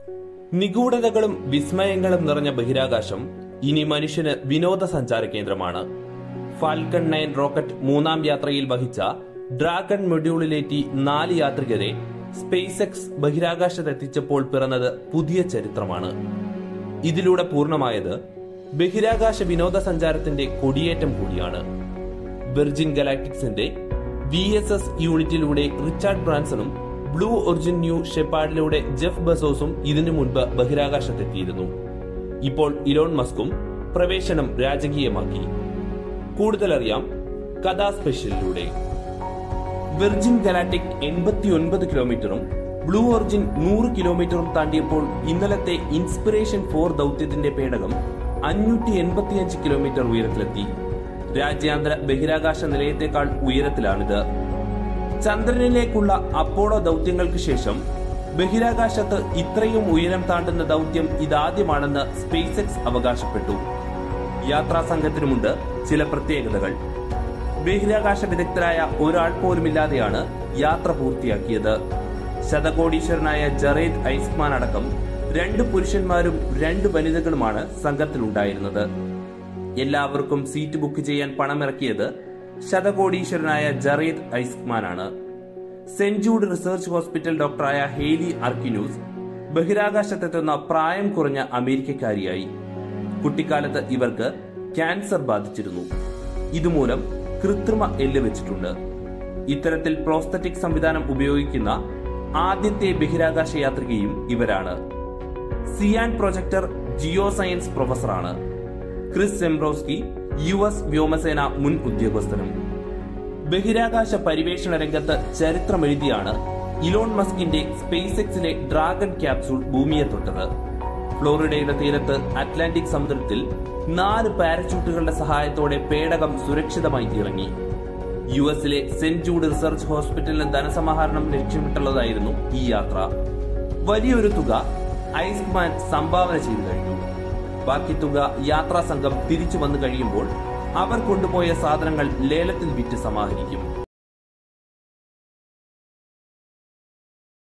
നിഗൂഢതകളും വിസ്മയങ്ങളും നിറഞ്ഞ ബഹിരാകാശം ഇനി മനുഷ്യന് വിനോദസഞ്ചാര കേന്ദ്രമാണ് ഫാൽക്കൺ നയൻ റോക്കറ്റ് മൂന്നാം യാത്രയിൽ വഹിച്ച ഡ്രാഗൺ മൊഡ്യൂളിലേറ്റി നാല് യാത്രികരെ സ്പേസ് എക്സ് ബഹിരാകാശത്തെത്തിച്ചപ്പോൾ പിറന്നത് പുതിയ ചരിത്രമാണ് ഇതിലൂടെ പൂർണ്ണമായത് ബഹിരാകാശ വിനോദസഞ്ചാരത്തിന്റെ കൊടിയേറ്റം കൂടിയാണ് വെർജിൻ ഗലാക്ടിക്സിന്റെ വി എസ് എസ് യൂണിറ്റിലൂടെ റിച്ചാർഡ് ബ്രാൻസണും ബ്ലൂ ഒറിജിൻ ന്യൂ ഷെപ്പാർഡിലൂടെ ജെഫ് ബസോസും ഇതിനു മുൻപ് ബഹിരാകാശത്തെത്തിയിരുന്നു ഇപ്പോൾ ഇലോൺ മസ്കും പ്രവേശനം രാജകീയമാക്കി കൂടുതൽ അറിയാം കഥാ സ്പെഷ്യലിലൂടെ വെർജിൻ ഗലാക്ടിക് എൺപത്തിയൊൻപത് കിലോമീറ്ററും ബ്ലൂ ഒറിജിൻ നൂറ് കിലോമീറ്ററും താണ്ടിയപ്പോൾ ഇന്നലത്തെ ഇൻസ്പിറേഷൻ ഫോർ ദൗത്യത്തിന്റെ പേടകം അഞ്ഞൂറ്റി എൺപത്തിയഞ്ച് കിലോമീറ്റർ ഉയരത്തിലെത്തി രാജ്യാന്തര ബഹിരാകാശ നിലയത്തെക്കാൾ ഉയരത്തിലാണിത് ചന്ദ്രനിലേക്കുള്ള അപ്പോളോ ദൗത്യങ്ങൾക്ക് ശേഷം ബഹിരാകാശത്ത് ഇത്രയും ഉയരം താണ്ടുന്ന ദൗത്യം ഇതാദ്യമാണെന്ന് സ്പേസ് എക്സ് അവകാശപ്പെട്ടു യാത്രാ സംഘത്തിനുമുണ്ട് ചില പ്രത്യേകതകൾ ബഹിരാകാശ വിദഗ്ധരായ ഒരാൾ പോലുമില്ലാതെയാണ് യാത്ര പൂർത്തിയാക്കിയത് ശതകോടീശ്വരനായ ജറേദ് ഐസ്മാൻ അടക്കം രണ്ട് പുരുഷന്മാരും രണ്ട് വനിതകളുമാണ് സംഘത്തിലുണ്ടായിരുന്നത് എല്ലാവർക്കും സീറ്റ് ബുക്ക് ചെയ്യാൻ പണമിറക്കിയത് ശതകോടീശ്വരനായ ജറേദ് ഐസ്മാനാണ് സെന്റ് ജൂഡ് റിസർച്ച് ഹോസ്പിറ്റൽ ഡോക്ടറായ ഹേലി അർക്കിന്യൂസ് ബഹിരാകാശത്തെത്തുന്ന പ്രായം കുറഞ്ഞ അമേരിക്കക്കാരിയായി കുട്ടിക്കാലത്ത് ഇവർക്ക് ക്യാൻസർ ബാധിച്ചിരുന്നു ഇതുമൂലം കൃത്രിമ എല്ല് വെച്ചിട്ടുണ്ട് ഇത്തരത്തിൽ പ്രോസ്തറ്റിക് സംവിധാനം ഉപയോഗിക്കുന്ന ആദ്യത്തെ ബഹിരാകാശ യാത്രികയും ഇവരാണ് സിയാൻ പ്രൊജക്ടർ ജിയോ സയൻസ് പ്രൊഫസറാണ് ക്രിസ് സെംബ്രോസ്കി യു എസ് വ്യോമസേന മുൻ ഉദ്യോഗസ്ഥനും ബഹിരാകാശ പരിവേഷണ രംഗത്ത് ചരിത്രമെഴുതിയാണ് ഇലോൺ മസ്കിന്റെ സ്പേസ് എക്സിലെ ഡ്രാഗൺ ക്യാപ്സൂൾ ഭൂമിയെ തൊട്ടത് ഫ്ലോറിഡയുടെ തീരത്ത് അറ്റ്ലാന്റിക് സമുദ്രത്തിൽ നാല് പാരച്യൂട്ടുകളുടെ സഹായത്തോടെ പേടകം സുരക്ഷിതമായി ഇറങ്ങി യു എസിലെ സെന്റ് ജൂഡ് റിസർച്ച് ഹോസ്പിറ്റലിന് ധനസമാഹരണം ലക്ഷ്യമിട്ടുള്ളതായിരുന്നു ഈ യാത്ര വലിയൊരു തുക ഐസ്മാൻ സംഭാവന ചെയ്തു കഴിഞ്ഞു ബാക്കി തുക യാത്രാ സംഘം തിരിച്ചു വന്നു കഴിയുമ്പോൾ അവർ കൊണ്ടുപോയ സാധനങ്ങൾ ലേലത്തിൽ വിറ്റ് സമാഹരിക്കും